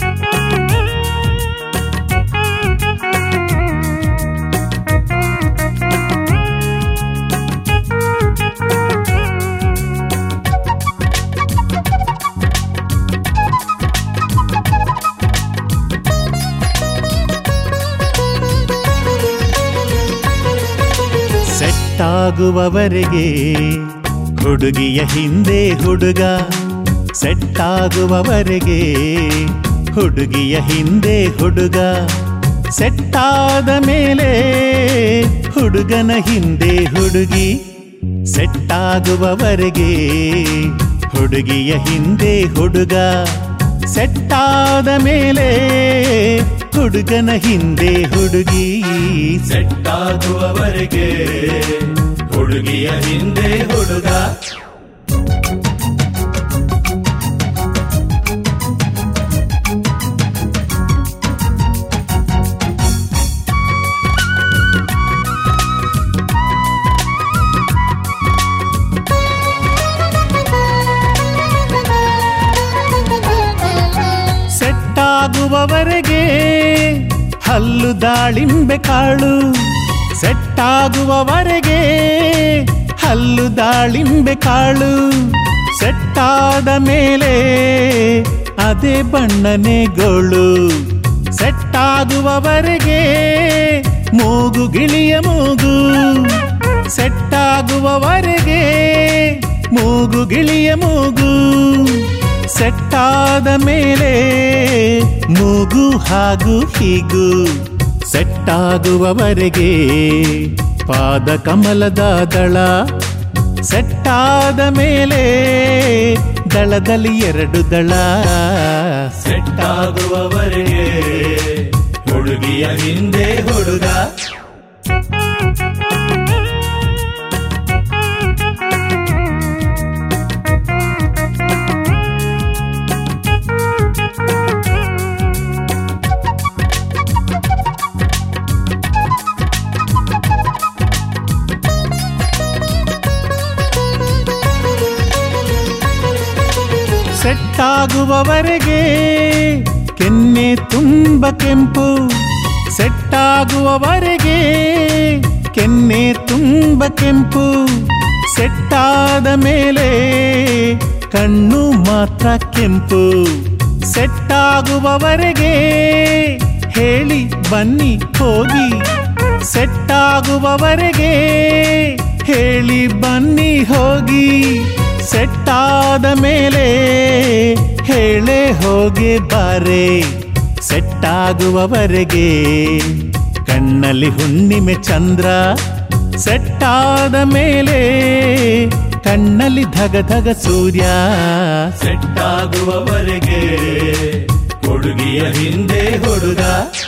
ಸೆಟ್ಟಾಗುವವರೆಗೆ ಹುಡುಗಿಯ ಹಿಂದೆ ಹುಡುಗ ಸೆಟ್ಟಾಗುವವರೆಗೆ ಹುಡುಗಿಯ ಹಿಂದೆ ಹುಡುಗ ಸೆಟ್ಟಾದ ಮೇಲೆ ಹುಡುಗನ ಹಿಂದೆ ಹುಡುಗಿ ಸೆಟ್ಟಾಗುವವರೆಗೆ ಹುಡುಗಿಯ ಹಿಂದೆ ಹುಡುಗ ಸೆಟ್ಟಾದ ಮೇಲೆ ಹುಡುಗನ ಹಿಂದೆ ಹುಡುಗಿ ಸೆಟ್ಟಾಗುವವರೆಗೆ ಹುಡುಗಿಯ ಹಿಂದೆ ಹುಡುಗ ಸೆಟ್ಟಾಗುವವರೆಗೆ ಹಲ್ಲು ದಾಳಿಂಬೆ ಕಾಳು ಸೆಟ್ಟಾಗುವವರೆಗೆ ಹಲ್ಲು ದಾಳಿಂಬೆ ಕಾಳು ಸೆಟ್ಟಾದ ಮೇಲೆ ಅದೇ ಬಣ್ಣನೆ ಗೋಳು ಸೆಟ್ಟಾಗುವವರೆಗೆ ಮೂಗು ಗಿಳಿಯ ಮೂಗು ಸೆಟ್ಟಾಗುವವರೆಗೆ ಮೂಗು ಗಿಳಿಯ ಮೂಗು ಸೆಟ್ಟಾದ ಮೇಲೆ ಮೂಗು ಹಾಗೂ ಹೀಗೂ ಸೆಟ್ಟಾಗುವವರೆಗೆ ಪಾದ ಕಮಲದ ದಳ ಸೆಟ್ಟಾದ ಮೇಲೆ ದಳದಲ್ಲಿ ಎರಡು ದಳ ಸೆಟ್ಟಾಗುವವರೆಗೆ ಹುಡುಗಿಯ ಹಿಂದೆ ಹುಡುಗ ಸೆಟ್ಟಾಗುವವರೆಗೆ ಕೆನ್ನೆ ತುಂಬ ಕೆಂಪು ಸೆಟ್ಟಾಗುವವರೆಗೆ ಕೆನ್ನೆ ತುಂಬ ಕೆಂಪು ಸೆಟ್ಟಾದ ಮೇಲೆ ಕಣ್ಣು ಮಾತ್ರ ಕೆಂಪು ಸೆಟ್ಟಾಗುವವರೆಗೆ ಹೇಳಿ ಬನ್ನಿ ಹೋಗಿ ಸೆಟ್ಟಾಗುವವರೆಗೆ ಹೇಳಿ ಬನ್ನಿ ಹೋಗಿ ಸೆಟ್ಟಾದ ಮೇಲೆ ಹೇಳೆ ಹೋಗಿ ಬಾರೆ ಸೆಟ್ಟಾಗುವವರೆಗೆ ಕಣ್ಣಲ್ಲಿ ಹುಣ್ಣಿಮೆ ಚಂದ್ರ ಸೆಟ್ಟಾದ ಮೇಲೆ ಕಣ್ಣಲ್ಲಿ ಧಗ ಧಗ ಸೂರ್ಯ ಸೆಟ್ಟಾಗುವವರೆಗೆ ಹುಡುಗಿಯ ಹಿಂದೆ ಹುಡುಗ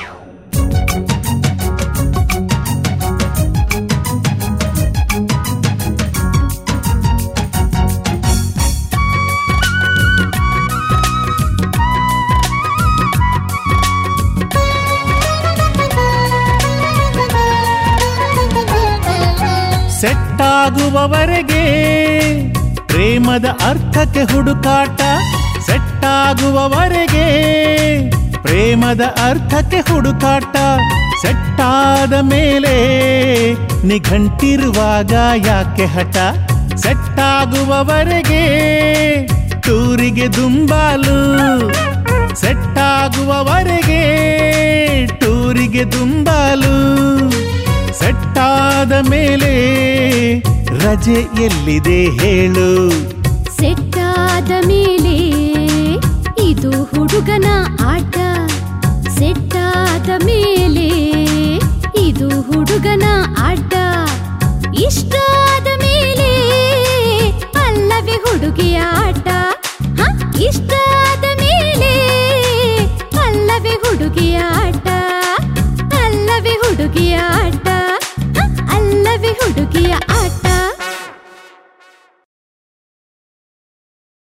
ಸೆಟ್ಟಾಗುವವರೆಗೆ ಪ್ರೇಮದ ಅರ್ಥಕ್ಕೆ ಹುಡುಕಾಟ ಸೆಟ್ಟಾಗುವವರೆಗೆ ಪ್ರೇಮದ ಅರ್ಥಕ್ಕೆ ಹುಡುಕಾಟ ಸೆಟ್ಟಾದ ಮೇಲೆ ನಿಘಂಟಿರುವಾಗ ಯಾಕೆ ಹಠ ಸೆಟ್ಟಾಗುವವರೆಗೆ ಟೂರಿಗೆ ದುಂಬಾಲು ಸೆಟ್ಟಾಗುವವರೆಗೆ ಟೂರಿಗೆ ದುಂಬಾಲು ಸೆಟ್ಟಾದ ಮೇಲೆ ರಜೆ ಎಲ್ಲಿದೆ ಹೇಳು ಸೆಟ್ಟಾದ ಮೇಲೆ ಇದು ಹುಡುಗನ ಆಟ ಸೆಟ್ಟಾದ ಮೇಲೆ ಇದು ಹುಡುಗನ